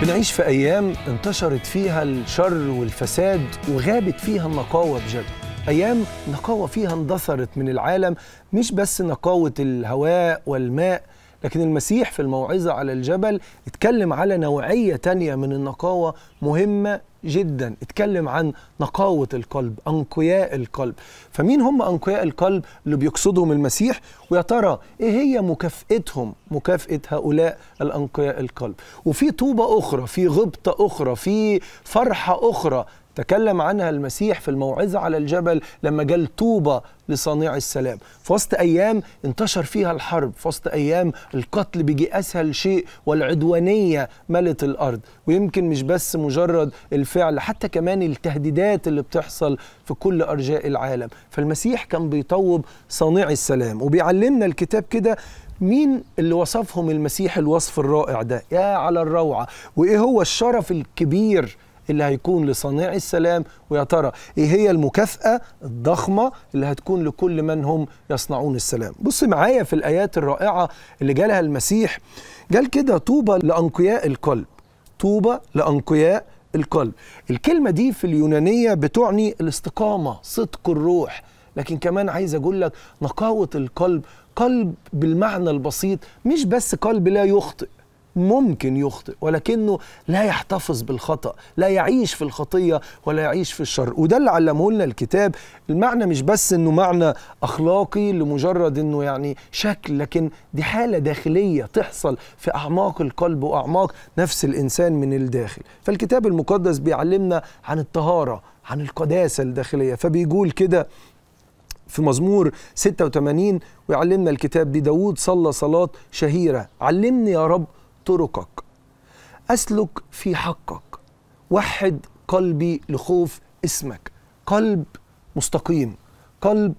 بنعيش في أيام انتشرت فيها الشر والفساد وغابت فيها النقاوة بجد أيام نقاوة فيها اندثرت من العالم مش بس نقاوة الهواء والماء لكن المسيح في الموعظة على الجبل اتكلم على نوعية تانية من النقاوة مهمة جدا اتكلم عن نقاوة القلب أنقياء القلب فمين هم أنقياء القلب اللي بيقصدهم المسيح ويا ترى إيه هي مكافئتهم مكافأة هؤلاء الأنقياء القلب وفي طوبة أخرى في غبطة أخرى في فرحة أخرى تكلم عنها المسيح في الموعظة على الجبل لما قال طوبى لصانع السلام في وسط أيام انتشر فيها الحرب في وسط أيام القتل بيجي أسهل شيء والعدوانية ملت الأرض ويمكن مش بس مجرد الفعل حتى كمان التهديدات اللي بتحصل في كل أرجاء العالم فالمسيح كان بيطوب صانع السلام وبيعلمنا الكتاب كده مين اللي وصفهم المسيح الوصف الرائع ده يا على الروعة وإيه هو الشرف الكبير اللي هيكون لصانع السلام ويا ترى ايه هي المكافأة الضخمة اللي هتكون لكل من هم يصنعون السلام بص معايا في الآيات الرائعة اللي جالها المسيح قال كده طوبى لأنقياء القلب طوبى لأنقياء القلب الكلمة دي في اليونانية بتعني الاستقامة صدق الروح لكن كمان عايز أقول لك نقاوة القلب قلب بالمعنى البسيط مش بس قلب لا يخطئ ممكن يخطئ ولكنه لا يحتفظ بالخطأ لا يعيش في الخطية ولا يعيش في الشر وده اللي علمه لنا الكتاب المعنى مش بس انه معنى اخلاقي لمجرد انه يعني شكل لكن دي حالة داخلية تحصل في اعماق القلب واعماق نفس الانسان من الداخل فالكتاب المقدس بيعلمنا عن الطهارة عن القداسة الداخلية فبيقول كده في مزمور 86 ويعلمنا الكتاب دي داود صلى صلاة شهيرة علمني يا رب طرقك أسلك في حقك وحد قلبي لخوف اسمك قلب مستقيم قلب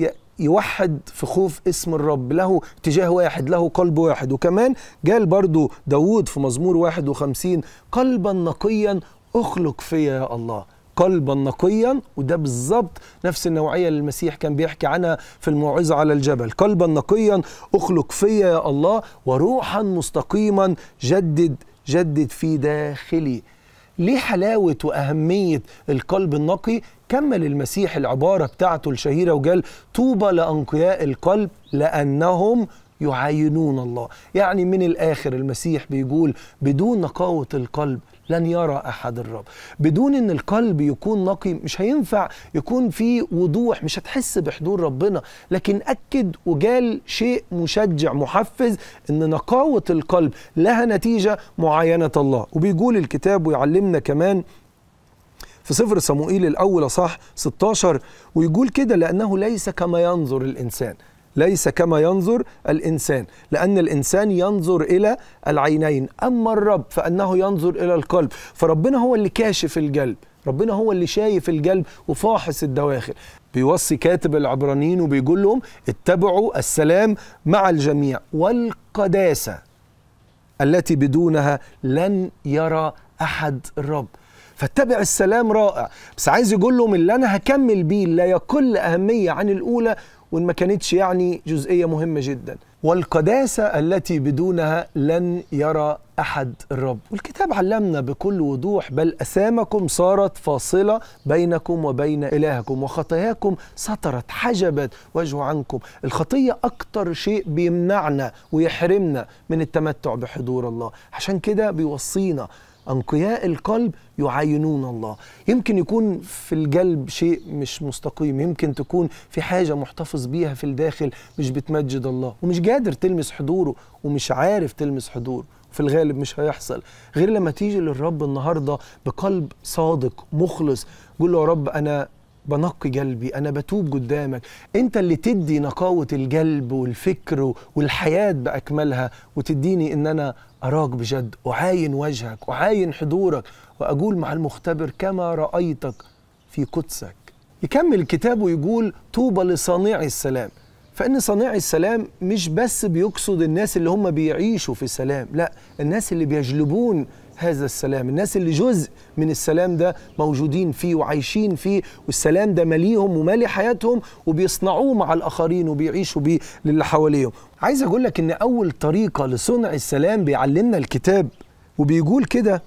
يوحد في خوف اسم الرب له اتجاه واحد له قلب واحد وكمان قال برضو داود في مزمور 51 قلبا نقيا اخلق فيا يا الله قلبا نقيا وده بالظبط نفس النوعيه اللي المسيح كان بيحكي عنها في الموعظه على الجبل قلبا نقيا اخلق فيا يا الله وروحا مستقيما جدد جدد في داخلي ليه حلاوة وأهمية القلب النقي كمل المسيح العبارة بتاعته الشهيرة وقال طوبى لأنقياء القلب لأنهم يعاينون الله يعني من الآخر المسيح بيقول بدون نقاوة القلب لن يرى احد الرب بدون ان القلب يكون نقي مش هينفع يكون في وضوح مش هتحس بحضور ربنا لكن اكد وجال شيء مشجع محفز ان نقاوه القلب لها نتيجه معاينه الله وبيقول الكتاب ويعلمنا كمان في سفر صموئيل الاول صح 16 ويقول كده لانه ليس كما ينظر الانسان ليس كما ينظر الانسان لان الانسان ينظر الى العينين اما الرب فانه ينظر الى القلب فربنا هو اللي كاشف القلب ربنا هو اللي شايف القلب وفاحص الدواخل بيوصي كاتب العبرانيين وبيقول لهم اتبعوا السلام مع الجميع والقداسه التي بدونها لن يرى احد الرب فاتبع السلام رائع بس عايز يقول لهم اللي انا هكمل بيه لا يقل اهميه عن الاولى وان ما كانتش يعني جزئيه مهمه جدا والقداسه التي بدونها لن يرى احد الرب والكتاب علمنا بكل وضوح بل اثامكم صارت فاصله بينكم وبين الهكم وخطاياكم سترت حجبت وجهه عنكم الخطيه اكتر شيء بيمنعنا ويحرمنا من التمتع بحضور الله عشان كده بيوصينا أنقياء القلب يعاينون الله يمكن يكون في القلب شيء مش مستقيم يمكن تكون في حاجة محتفظ بيها في الداخل مش بتمجد الله ومش قادر تلمس حضوره ومش عارف تلمس حضوره في الغالب مش هيحصل غير لما تيجي للرب النهاردة بقلب صادق مخلص قول له يا رب أنا بنقي قلبي انا بتوب قدامك انت اللي تدي نقاوه القلب والفكر والحياه باكملها وتديني ان انا اراك بجد اعاين وجهك اعاين حضورك واقول مع المختبر كما رايتك في قدسك يكمل الكتاب ويقول طوبى لصانع السلام فان صانع السلام مش بس بيقصد الناس اللي هم بيعيشوا في سلام لا الناس اللي بيجلبون هذا السلام الناس اللي جزء من السلام ده موجودين فيه وعايشين فيه والسلام ده ماليهم ومالي حياتهم وبيصنعوه مع الآخرين وبيعيشوا بيه للي حواليهم عايز أقول لك إن أول طريقة لصنع السلام بيعلمنا الكتاب وبيقول كده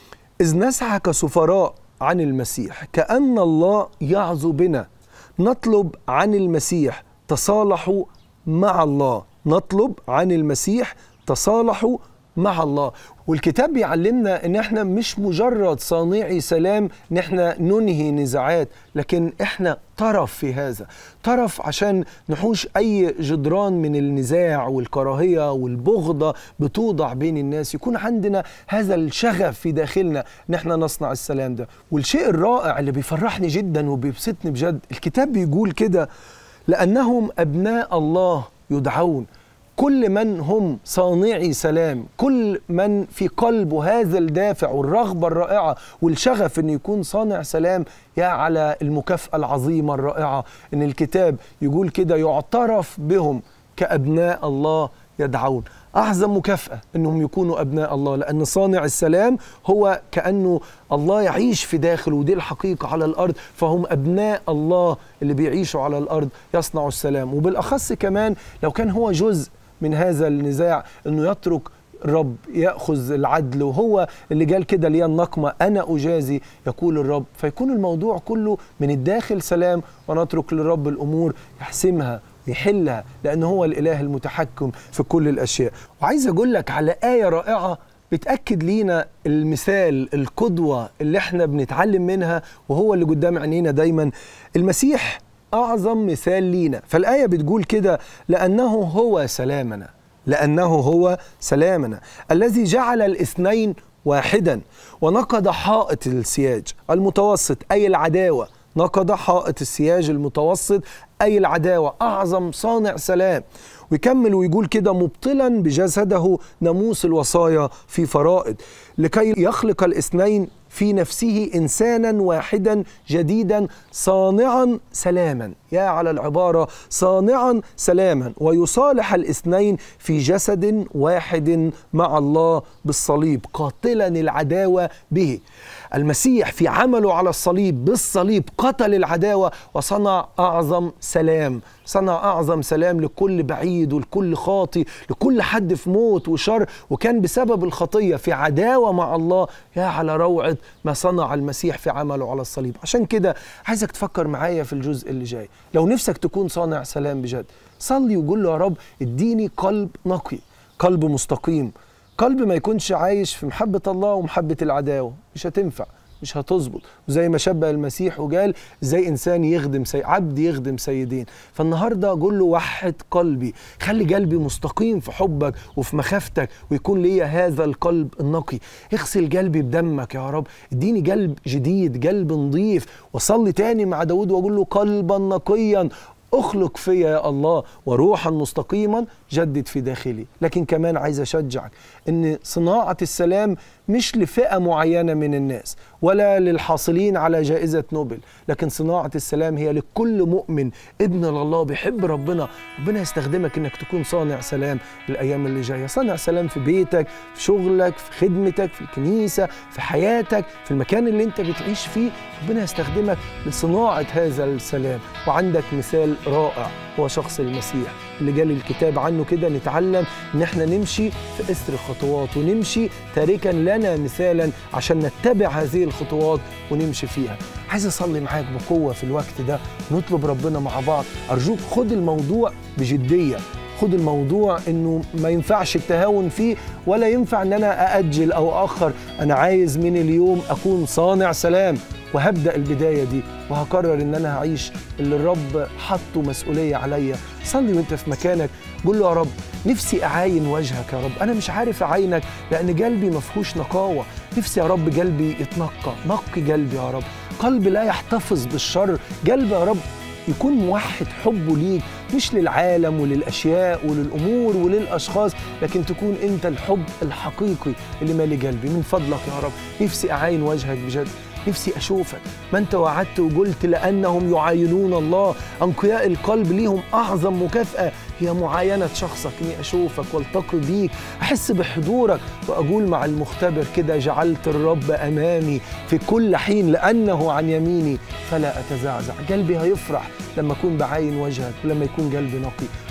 إذ نسعى كسفراء عن المسيح كأن الله يعظو بنا نطلب عن المسيح تصالحوا مع الله نطلب عن المسيح تصالحوا مع الله والكتاب بيعلمنا ان احنا مش مجرد صانعي سلام ان احنا ننهي نزاعات لكن احنا طرف في هذا طرف عشان نحوش اي جدران من النزاع والكراهيه والبغضه بتوضع بين الناس يكون عندنا هذا الشغف في داخلنا ان احنا نصنع السلام ده والشيء الرائع اللي بيفرحني جدا وبيبسطني بجد الكتاب بيقول كده لانهم ابناء الله يدعون كل من هم صانعي سلام كل من في قلبه هذا الدافع والرغبة الرائعة والشغف أن يكون صانع سلام يا على المكافأة العظيمة الرائعة أن الكتاب يقول كده يعترف بهم كأبناء الله يدعون أعظم مكافأة أنهم يكونوا أبناء الله لأن صانع السلام هو كأنه الله يعيش في داخله ودي الحقيقة على الأرض فهم أبناء الله اللي بيعيشوا على الأرض يصنعوا السلام وبالأخص كمان لو كان هو جزء من هذا النزاع أنه يترك الرب ياخذ العدل وهو اللي قال كده لي النقمه انا اجازي يقول الرب فيكون الموضوع كله من الداخل سلام ونترك للرب الامور يحسمها ويحلها لأنه هو الإله المتحكم في كل الأشياء وعايز أقول لك على آية رائعة بتأكد لينا المثال القدوة اللي احنا بنتعلم منها وهو اللي قدام عينينا دايما المسيح أعظم مثال لينا فالآية بتقول كده لأنه هو سلامنا لأنه هو سلامنا الذي جعل الاثنين واحدا ونقض حائط السياج المتوسط أي العداوة نقض حائط السياج المتوسط أي العداوة أعظم صانع سلام ويكمل ويقول كده مبطلا بجسده ناموس الوصايا في فرائض لكي يخلق الاثنين في نفسه انسانا واحدا جديدا صانعا سلاما يا على العباره صانعا سلاما ويصالح الاثنين في جسد واحد مع الله بالصليب قاتلا العداوه به المسيح في عمله على الصليب بالصليب قتل العداوه وصنع اعظم سلام صنع اعظم سلام لكل بعيد ولكل خاطي لكل حد في موت وشر وكان بسبب الخطيه في عداوه مع الله يا على روعه ما صنع المسيح في عمله على الصليب عشان كده عايزك تفكر معايا في الجزء اللي جاي لو نفسك تكون صانع سلام بجد صلي وقول له يا رب اديني قلب نقي قلب مستقيم قلب ما يكونش عايش في محبة الله ومحبة العداوة مش هتنفع مش هتظبط وزي ما شبه المسيح وقال زي انسان يخدم سي... عبد يخدم سيدين فالنهارده اقول له وحد قلبي خلي قلبي مستقيم في حبك وفي مخافتك ويكون ليا هذا القلب النقي اغسل قلبي بدمك يا رب اديني قلب جديد قلب نظيف وصلي تاني مع داود واقول له قلبا نقيا اخلق فيا يا الله وروحا مستقيما جدد في داخلي لكن كمان عايز اشجعك ان صناعه السلام مش لفئه معينه من الناس ولا للحاصلين على جائزه نوبل لكن صناعه السلام هي لكل مؤمن ابن لله بيحب ربنا ربنا يستخدمك انك تكون صانع سلام الايام اللي جايه صانع سلام في بيتك في شغلك في خدمتك في الكنيسه في حياتك في المكان اللي انت بتعيش فيه ربنا يستخدمك لصناعه هذا السلام وعندك مثال رائع هو شخص المسيح اللي جالي الكتاب عنه كده نتعلم ان احنا نمشي في اثر خطوات ونمشي تاركا لنا مثالا عشان نتبع هذه الخطوات ونمشي فيها عايز اصلي معاك بقوه في الوقت ده نطلب ربنا مع بعض ارجوك خد الموضوع بجديه خد الموضوع انه ما ينفعش التهاون فيه ولا ينفع ان انا ااجل او اخر انا عايز من اليوم اكون صانع سلام وهبدا البدايه دي وهقرر ان انا هعيش اللي الرب حطه مسؤوليه عليا صلي وانت في مكانك قول له يا رب نفسي اعاين وجهك يا رب انا مش عارف اعاينك لان قلبي ما فيهوش نقاوه نفسي يا رب قلبي يتنقى نقي قلبي يا رب قلب لا يحتفظ بالشر قلب يا رب يكون موحد حبه ليك مش للعالم وللاشياء وللامور وللاشخاص لكن تكون انت الحب الحقيقي اللي مالي قلبي من فضلك يا رب نفسي اعاين وجهك بجد نفسي اشوفك ما انت وعدت وقلت لانهم يعاينون الله انقياء القلب ليهم اعظم مكافاه هي معاينه شخصك اني اشوفك والتقي بيك احس بحضورك واقول مع المختبر كده جعلت الرب امامي في كل حين لانه عن يميني فلا اتزعزع قلبي هيفرح لما اكون بعاين وجهك ولما يكون قلبي نقي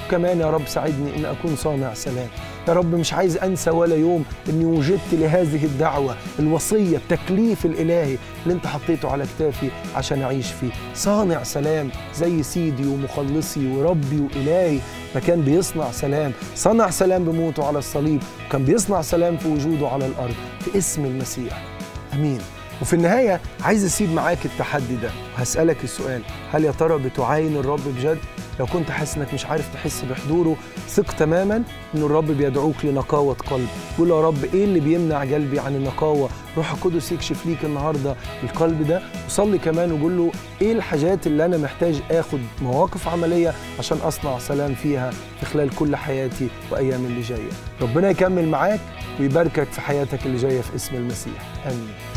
كمان يا رب ساعدني ان اكون صانع سلام يا رب مش عايز انسى ولا يوم اني وجدت لهذه الدعوه الوصيه التكليف الالهي اللي انت حطيته على كتافي عشان اعيش فيه صانع سلام زي سيدي ومخلصي وربي والهي ما كان بيصنع سلام صنع سلام بموته على الصليب وكان بيصنع سلام في وجوده على الارض في اسم المسيح امين وفي النهاية عايز أسيب معاك التحدي ده وهسألك السؤال هل يا ترى بتعاين الرب بجد؟ لو كنت حاسس انك مش عارف تحس بحضوره ثق تماما ان الرب بيدعوك لنقاوة قلب قول يا رب ايه اللي بيمنع قلبي عن النقاوة روح القدس يكشف ليك النهاردة القلب ده وصلي كمان وقول له ايه الحاجات اللي انا محتاج اخد مواقف عملية عشان اصنع سلام فيها في خلال كل حياتي وايام اللي جاية ربنا يكمل معاك ويباركك في حياتك اللي جاية في اسم المسيح امين